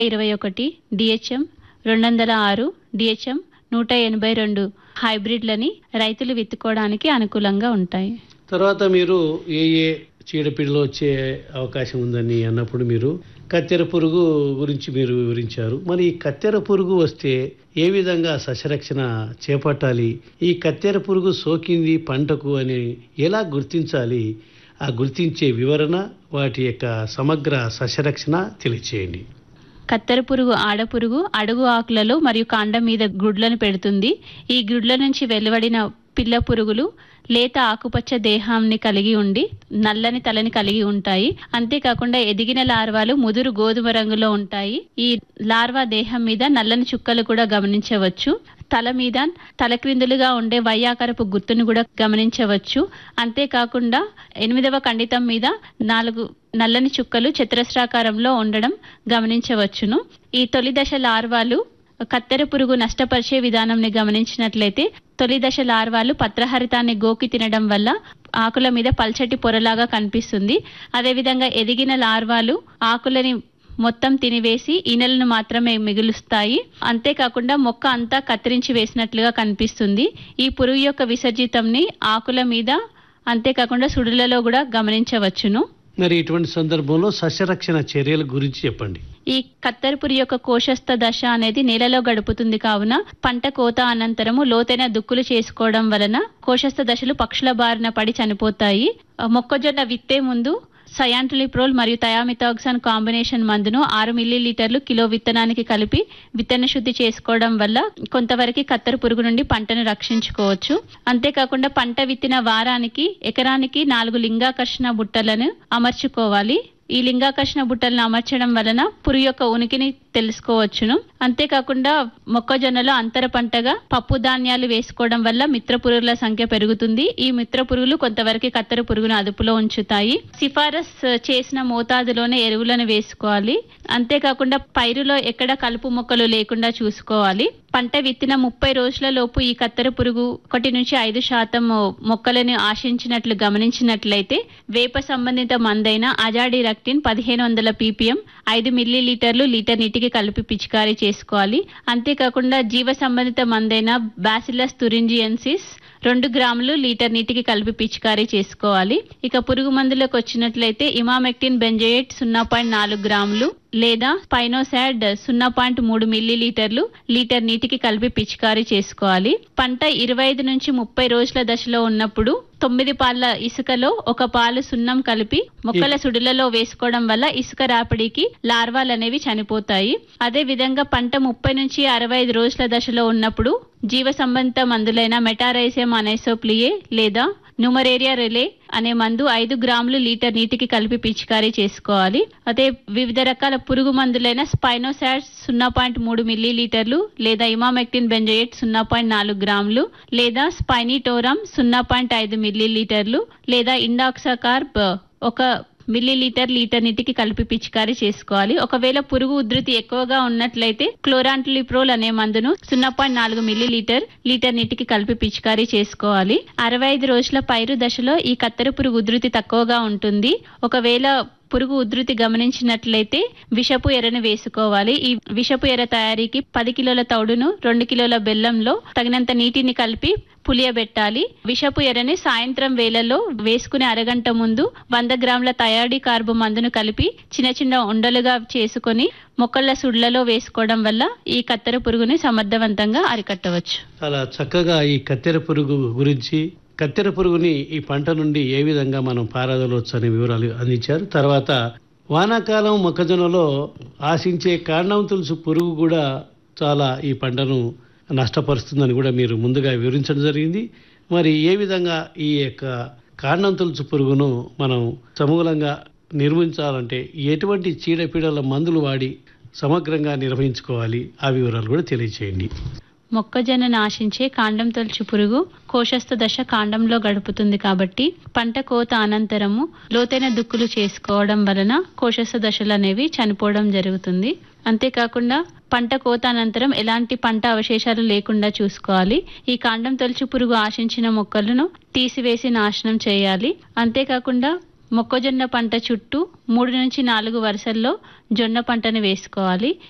ఇరవై ఒకటి డిహెచ్ఎం రెండు వందల ఆరు డిహెచ్ఎం నూట ఎనభై రెండు హైబ్రిడ్లని రైతులు విత్తుకోవడానికి అనుకూలంగా ఉంటాయి తర్వాత మీరు ఏ ఏ చీడపీడలు వచ్చే అవకాశం ఉందని అన్నప్పుడు మీరు కత్తెర పురుగు గురించి మీరు వివరించారు మరి ఈ కత్తెర పురుగు వస్తే ఏ విధంగా సస్యరక్షణ చేపట్టాలి ఈ కత్తెర పురుగు సోకింది పంటకు అని ఎలా గుర్తించాలి ఆ గుర్తించే వివరణ వాటి యొక్క సమగ్ర సస్యరక్షణ తెలియచేయండి కత్తెర పురుగు ఆడపురుగు అడుగు ఆకులలో మరియు కాండం మీద గుడ్లను పెడుతుంది ఈ గుడ్ల నుంచి వెలువడిన పిల్ల పురుగులు లేత ఆకుపచ్చ దేహాన్ని కలిగి ఉండి నల్లని తలని కలిగి ఉంటాయి అంతేకాకుండా ఎదిగిన లార్వాలు ముదురు గోధుమ రంగులో ఉంటాయి ఈ లార్వా దేహం మీద నల్లని చుక్కలు కూడా గమనించవచ్చు తల మీద తలక్రిందులుగా ఉండే వయ్యాకరపు గుర్తును కూడా గమనించవచ్చు అంతేకాకుండా ఎనిమిదవ ఖండితం మీద నాలుగు నల్లని చుక్కలు చతురస్రాకారంలో ఉండడం గమనించవచ్చును ఈ తొలి దశ లార్వాలు కత్తెర పురుగు నష్టపరిచే విధానంని గమనించినట్లయితే తొలి దశ లార్వాలు పత్రహరితాన్ని గోకి తినడం వల్ల ఆకుల మీద పల్చటి పొరలాగా కనిపిస్తుంది అదేవిధంగా ఎదిగిన లార్వాలు ఆకులని మొత్తం తినివేసి ఈనెలను మాత్రమే మిగులుస్తాయి అంతేకాకుండా మొక్క అంతా కత్తిరించి వేసినట్లుగా కనిపిస్తుంది ఈ పురుగు యొక్క విసర్జితంని ఆకుల మీద అంతేకాకుండా సుడులలో కూడా గమనించవచ్చును మరి ఇటువంటి సందర్భంలో సస్యరక్షణ చర్యల గురించి చెప్పండి ఈ కత్తెరపురి యొక్క కోశస్థ దశ అనేది నేలలో గడుపుతుంది కావున పంట కోత అనంతరము లోతైన దుక్కులు చేసుకోవడం వలన కోశస్థ దశలు పక్షుల బారిన పడి చనిపోతాయి ఆ, మొక్కజొన్న విత్తే ముందు సయాంట్రిలిప్రోల్ మరియు థయామిథాక్సాన్ కాంబినేషన్ మందును ఆరు మిల్లీ లీటర్లు కిలో విత్తనానికి కలిపి విత్తన శుద్ధి చేసుకోవడం వల్ల కొంతవరకు కత్తెర పురుగు నుండి పంటను రక్షించుకోవచ్చు అంతేకాకుండా పంట విత్తిన వారానికి ఎకరానికి నాలుగు లింగాకర్షణ బుట్టలను అమర్చుకోవాలి ఈ లింగాకర్షణ బుట్టలను అమర్చడం వలన పురుగు యొక్క ఉనికిని తెలుసుకోవచ్చును అంతేకాకుండా మొక్కజొన్నలో అంతర పంటగా పప్పు ధాన్యాలు వేసుకోవడం వల్ల మిత్ర పురుగుల సంఖ్య పెరుగుతుంది ఈ మిత్ర పురుగులు కొంతవరకు కత్తెర పురుగును అదుపులో ఉంచుతాయి సిఫారస్ చేసిన మోతాదులోనే ఎరువులను వేసుకోవాలి అంతేకాకుండా పైరులో ఎక్కడ కలుపు మొక్కలు లేకుండా చూసుకోవాలి పంట విత్తిన ముప్పై రోజుల లోపు ఈ కత్తెర పురుగు ఒకటి నుంచి ఐదు శాతం మొక్కలను ఆశించినట్లు గమనించినట్లయితే వేప సంబంధిత మందైన అజాడి రక్టిన్ పదిహేను వందల పీపీఎం ఐదు మిల్లీ లీటర్లు లీటర్ నీటికి కలిపి పిచికారీ చేసుకోవాలి అంతేకాకుండా జీవ సంబంధిత మందైన బాసిల్లస్ తురింజియన్సిస్ రెండు గ్రాములు లీటర్ నీటికి కలిపి పిచికారీ చేసుకోవాలి ఇక పురుగు మందులకు వచ్చినట్లయితే ఇమామెక్టిన్ బెంజోయేట్ సున్నా పాయింట్ నాలుగు గ్రాములు లేదా పైనోసాడ్ సున్నా పాయింట్ మూడు మిల్లీ లీటర్లు లీటర్ నీటికి కలిపి పిచికారీ చేసుకోవాలి పంట ఇరవై ఐదు నుంచి ముప్పై రోజుల దశలో ఉన్నప్పుడు తొమ్మిది పాల ఇసుకలో ఒక పాలు సున్నం కలిపి మొక్కల సుడులలో వేసుకోవడం వల్ల ఇసుక రాపిడికి లార్వాలు అనేవి చనిపోతాయి అదే విధంగా పంట ముప్పై నుంచి అరవై ఐదు రోజుల దశలో ఉన్నప్పుడు జీవ సంబంధిత మందులైన మెటారైసియం అనైసోప్లియే లేదా న్యూమరేరియా రిలే అనే మందు ఐదు గ్రాములు లీటర్ నీటికి కలిపి పిచికారీ చేసుకోవాలి అదే వివిధ రకాల పురుగు మందులైన స్పైనోసాడ్ సున్నా పాయింట్ మూడు మిల్లీ లీటర్లు లేదా ఇమామెక్టిన్ బెంజోయేట్ సున్నా పాయింట్ నాలుగు గ్రాములు లేదా స్పైనిటోరమ్ సున్నా పాయింట్ ఐదు మిల్లీ లీటర్లు లేదా ఇండాక్సాకార్బ్ ఒక మిల్లీ లీటర్ లీటర్ నీటికి కలిపి పిచికారీ చేసుకోవాలి ఒకవేళ పురుగు ఉధృతి ఎక్కువగా ఉన్నట్లయితే క్లోరాంట్లిప్రోల్ అనే మందును సున్నా పాయింట్ నాలుగు మిల్లీ లీటర్ లీటర్ నీటికి కలిపి పిచికారీ చేసుకోవాలి అరవై ఐదు రోజుల పైరు దశలో ఈ కత్తెర పురుగు ఉధృతి తక్కువగా ఉంటుంది ఒకవేళ పురుగు ఉధృతి గమనించినట్లయితే విషపు ఎరను వేసుకోవాలి ఈ విషపు ఎర తయారీకి పది కిలోల తౌడును రెండు కిలోల బెల్లంలో తగినంత నీటిని కలిపి పులియబెట్టాలి విషపు ఎరని సాయంత్రం వేళల్లో వేసుకునే అరగంట ముందు వంద గ్రాముల తయారీ కార్బు మందును కలిపి చిన్న చిన్న ఉండలుగా చేసుకొని మొక్కల సుడ్లలో వేసుకోవడం వల్ల ఈ కత్తెర పురుగుని సమర్థవంతంగా అరికట్టవచ్చు చాలా చక్కగా ఈ కత్తెర పురుగు గురించి కత్తెర పురుగుని ఈ పంట నుండి ఏ విధంగా మనం పారదలవచ్చు అనే వివరాలు అందించారు తర్వాత వానాకాలం మొక్కజొన్నలో ఆశించే కాండం తులుసు పురుగు కూడా చాలా ఈ పంటను నష్టపరుస్తుందని కూడా మీరు ముందుగా వివరించడం జరిగింది మరి ఏ విధంగా ఈ యొక్క కాండం తులుసు పురుగును మనం సమూలంగా నిర్మించాలంటే ఎటువంటి చీడపీడల మందులు వాడి సమగ్రంగా నిర్వహించుకోవాలి ఆ వివరాలు కూడా తెలియచేయండి మొక్కజొన్నను ఆశించే కాండం తొలచు పురుగు కోశస్థ దశ కాండంలో గడుపుతుంది కాబట్టి పంట కోత అనంతరము లోతైన దుక్కులు చేసుకోవడం వలన కోశస్థ దశలు అనేవి చనిపోవడం జరుగుతుంది అంతేకాకుండా పంట కోత అనంతరం ఎలాంటి పంట అవశేషాలు లేకుండా చూసుకోవాలి ఈ కాండం తొలచు పురుగు ఆశించిన మొక్కలను తీసివేసి నాశనం చేయాలి అంతేకాకుండా మొక్కజొన్న పంట చుట్టూ మూడు నుంచి నాలుగు వరుసల్లో జొన్న పంటను వేసుకోవాలి